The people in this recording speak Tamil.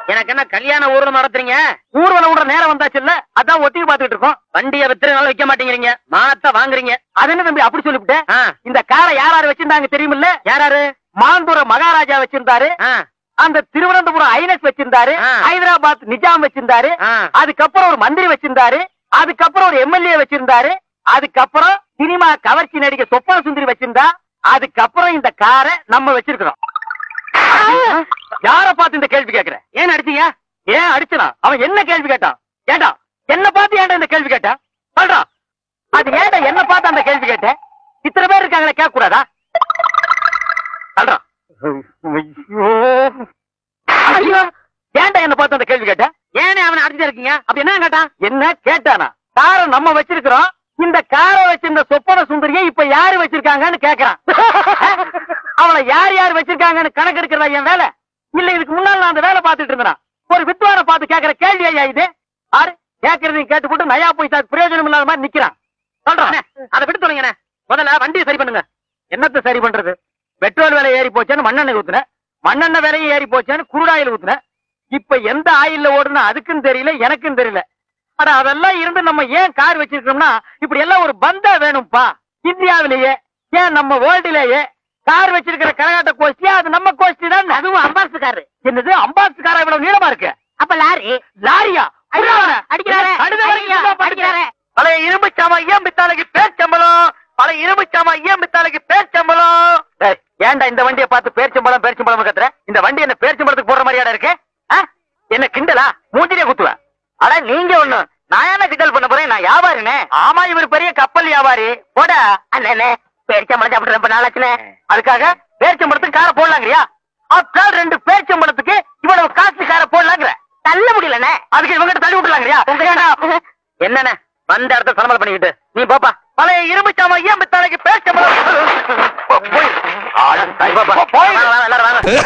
எனக்கு என்ன கல்யாண ஊர்வலம் நடத்துறீங்க ஊர்வலம் விடுற நேரம் வந்தாச்சு இல்ல அதான் ஒத்திகை பாத்துக்கிட்டு இருக்கோம் வண்டியை வித்துறதுனால வைக்க மாட்டேங்கிறீங்க மானத்தை வாங்குறீங்க அது என்ன தம்பி அப்படி சொல்லிவிட்டேன் ஆ, இந்த காரை யார் யார் வச்சிருந்தாங்க தெரியுமில்ல யாராரு மாந்தூர மகாராஜா வச்சிருந்தாரு ஆ, அந்த திருவனந்தபுரம் ஐனஸ் வச்சிருந்தாரு ஆ. ஹைதராபாத் நிஜாம் வச்சிருந்தாரு ஆ. அதுக்கப்புறம் ஒரு மந்திரி வச்சிருந்தாரு அதுக்கப்புறம் ஒரு எம்எல்ஏ வச்சிருந்தாரு அதுக்கப்புறம் சினிமா கவர்ச்சி நடிகை சொப்பன சுந்தரி வச்சிருந்தா அதுக்கப்புறம் இந்த காரை நம்ம வச்சிருக்கிறோம் யார பார்த்து இந்த கேள்வி கேக்குற ஏன் அடிச்சீங்க ஏன் அடிச்சனா அவன் என்ன கேள்வி கேட்டான் ஏண்டா என்ன பார்த்து ஏன்டா இந்த கேள்வி கேட்டான் சொல்றா அது ஏன்டா என்ன பார்த்து அந்த கேள்வி கேட்ட இத்தனை பேர் இருக்காங்களே கேட்க கூடாதா சொல்றா ஐயோ ஐயோ ஏன்டா என்ன பார்த்து அந்த கேள்வி கேட்ட ஏனே அவனை அடிச்சு இருக்கீங்க அப்படி என்ன கேட்டான் என்ன கேட்டானா காரை நம்ம வச்சிருக்கிறோம் இந்த காரை வச்சிருந்த சொப்பன சுந்தரியை இப்ப யாரு வச்சிருக்காங்கன்னு கேக்குறான் அவளை யார் யார் வச்சிருக்காங்கன்னு கணக்கு எடுக்கிறதா என் வேலை இல்ல இதுக்கு முன்னால நான் அந்த வேலை பார்த்துட்டு இருந்தேன் ஒரு வித்வான பார்த்து கேக்குற கேள்வி ஐயா இது ஆறு கேக்குறதையும் கேட்டுப்பட்டு நயா போய் பிரயோஜனம் இல்லாத மாதிரி நிக்கிறான் சொல்றான் அதை விட்டு சொல்லுங்க முதல்ல வண்டியை சரி பண்ணுங்க என்னத்த சரி பண்றது பெட்ரோல் விலை ஏறி போச்சேன்னு மண்ணெண்ணெய் ஊத்துனேன் மண்ணெண்ணெய் விலையும் ஏறி போச்சேன்னு குருடாயில் ஊத்துனேன் இப்ப எந்த ஆயில்ல ஓடுனா அதுக்கும் தெரியல எனக்கும் தெரியல அட அதெல்லாம் இருந்து நம்ம ஏன் கார் வச்சிருக்கோம்னா இப்படி எல்லாம் ஒரு பந்தா வேணும்பா இந்தியாவிலேயே ஏன் நம்ம வேர்ல்டுலேயே கார் வச்சிருக்கிற கரகாட்ட கோஷ்டி அது நம்ம கோஷ்டி தான் அதுவும் அம்பாசு காரு என்னது அம்பாஸ் காரா இவ்வளவு நீளமா இருக்கு அப்ப லாரி லாரியா ஐயோ, அடிக்கிறாரே, கழுதை வரைக்கும் ஐயோ, சும்மா படுத்து. அடிக்கிறாரே. பழைய இரும்பு சாமா ஏன் பித்தாளைக்கு பேர் சம்பளம் பழைய இரும்பு சாமா ஏன் பித்தாளைக்கு பேர் சம்பளம் டேய், ஏன்டா இந்த வண்டியை பார்த்து பேர் சம்பளம் பேர் சம்பளம் கத்துற இந்த வண்டி என்ன பேர் சம்பளத்துக்கு போடுற மாதிரியாடா இருக்கு ஆ? என்ன கிண்டலா மூஞ்சிலே குத்துவேன் அட நீங்க ஒண்ணு நான் என்ன கிண்டல் பண்ண போறேன் நான் வியாபாரினே ஆமா இவர் பெரிய கப்பல் வியாபாரி போடா அண்ணே பேரிச்சம்பளம் சாப்பிட்டு ரொம்ப நாளாச்சுனே அதுக்காக பேரிச்சம்பளத்துக்கு காரை போடலாங்கறியா ஆப்டால் ரெண்டு பேரிச்சம்பளத்துக்கு இவ்வளவு காசு காரை போடலாங்கிற தள்ள முடியலண்ணே அதுக்கு இவங்கிட்ட தள்ளி விட்டுலாங்கறியா என்னண்ணே வந்த இடத்த சலமல் பண்ணிக்கிட்டு நீ போப்பா பழைய இரும்பு சாமா ஏன் பித்தாளைக்கு பேரிச்சம்பளம் போய். ஆளு, சாய் பாப்பா.